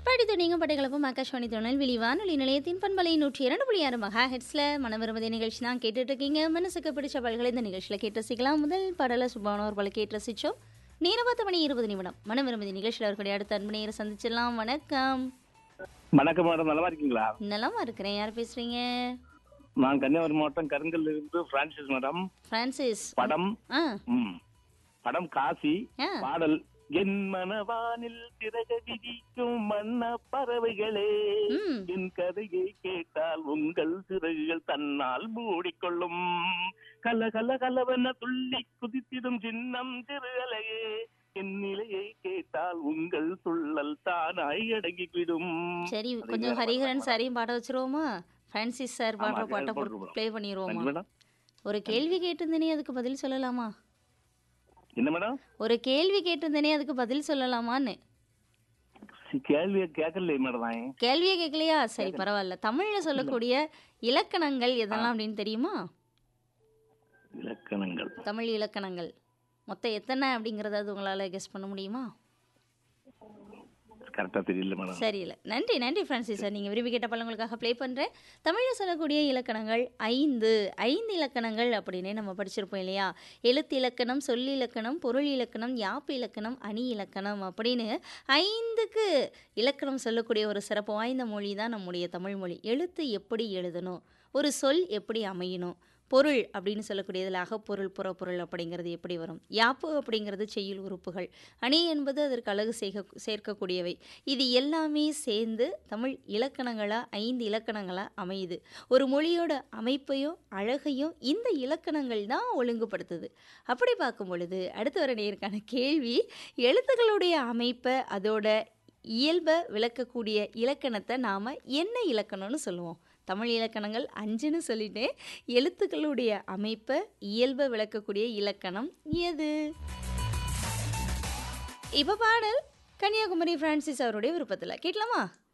படித்து நீங்கள் பட்டைகளப்பும் ஆகாஷ்வாணி திருநெல்வேலி வானொலி நிலையத்தின் பண்பலை நூற்றி இரண்டு புள்ளி ஆறு மகா ஹெட்ஸில் மனவிரும்பதி நிகழ்ச்சி தான் கேட்டுட்டு இருக்கீங்க மனசுக்கு பிடிச்ச பாடல்களை இந்த நிகழ்ச்சியில் கேட்டு ரசிக்கலாம் முதல் பாடலை சுபானோர் பல கேட்டு ரசிச்சோம் நேரம் பத்து மணி இருபது நிமிடம் மனவிரும்பதி நிகழ்ச்சியில் இருக்கக்கூடிய அடுத்த அன்பு நேரம் சந்திச்சிடலாம் வணக்கம் வணக்கம் மேடம் நலமா இருக்கீங்களா நலமா இருக்கிறேன் யார் பேசுறீங்க நான் கன்னியாகுமரி மாவட்டம் கருங்கல்ல இருந்து பிரான்சிஸ் மேடம் பிரான்சிஸ் படம் ஆ ம் படம் காசி ஆ பாடல் என் மனவானில் திரக விதிக்கும் மன்ன பறவைகளே ம் என் கதையை கேட்டால் உங்கள் சிறகுகள் தன்னால் மூடிக்கொள்ளும் கல கல கலவென துள்ளி குதித்திடும் சின்னம் சிறுகலையே என் நிலையை கேட்டால் உங்கள் துள்ளல் தானாய் அடங்கிவிடும் சரி கொஞ்சம் ஹரிஹரன் சாரையும் பாட வச்சிருவோமா பிரான்சிஸ் சார் பாடுற ஆமா, பாட்டை போட்டுருவோம். ப்ளே பண்ணிடுவோமா நன்றி மேடம் ஒரு கேள்வி கேட்டிருந்தேனே அதுக்கு பதில் சொல்லலாமா என்ன மேடம் ஒரு கேள்வி கேட்டிருந்தேனே அதுக்கு பதில் சொல்லலாமான்னு கேள்வியை கேட்கலையே மேடம் நான் கேள்வியே கேட்கலையா சரி பரவாயில்ல தமிழ்ல சொல்லக்கூடிய இலக்கணங்கள் எதெல்லாம் அப்படின்னு தெரியுமா இலக்கணங்கள் தமிழ் இலக்கணங்கள் மொத்தம் எத்தனை அப்படிங்கறத அது உங்களால கெஸ் பண்ண முடியுமா கரெக்டா தெரியல மேடம் சரியில்லை நன்றி நன்றி ஃப்ரான்சிஸ் சார் நீங்கள் விரும்பி கேட்ட பழங்களுக்காக ப்ளே பண்ணுறேன் தமிழில் சொல்லக்கூடிய இலக்கணங்கள் ஐந்து ஐந்து இலக்கணங்கள் அப்படின்னே நம்ம படிச்சிருப்போம் இல்லையா எழுத்து இலக்கணம் சொல்லி இலக்கணம் பொருள் இலக்கணம் யாப்பு இலக்கணம் அணி இலக்கணம் அப்படின்னு ஐந்துக்கு இலக்கணம் சொல்லக்கூடிய ஒரு சிறப்பு வாய்ந்த மொழி தான் நம்முடைய தமிழ் மொழி எழுத்து எப்படி எழுதணும் ஒரு சொல் எப்படி அமையணும் பொருள் அப்படின்னு சொல்லக்கூடியதில் அகப்பொருள் புறப்பொருள் அப்படிங்கிறது எப்படி வரும் யாப்பு அப்படிங்கிறது செய்யுள் உறுப்புகள் அணி என்பது அதற்கு அழகு சேர்க்க சேர்க்கக்கூடியவை இது எல்லாமே சேர்ந்து தமிழ் இலக்கணங்களாக ஐந்து இலக்கணங்களாக அமையுது ஒரு மொழியோட அமைப்பையும் அழகையும் இந்த இலக்கணங்கள் தான் ஒழுங்குபடுத்துது அப்படி பார்க்கும் பொழுது அடுத்து வர நேருக்கான கேள்வி எழுத்துக்களுடைய அமைப்பை அதோட இயல்பை விளக்கக்கூடிய இலக்கணத்தை நாம் என்ன இலக்கணம்னு சொல்லுவோம் தமிழ் இலக்கணங்கள் அஞ்சுன்னு சொல்லிட்டேன் எழுத்துக்களுடைய அமைப்பை இயல்பை விளக்கக்கூடிய இலக்கணம் எது இப்போ பாடல் கன்னியாகுமரி பிரான்சிஸ் அவருடைய விருப்பத்தில் கேட்கலாமா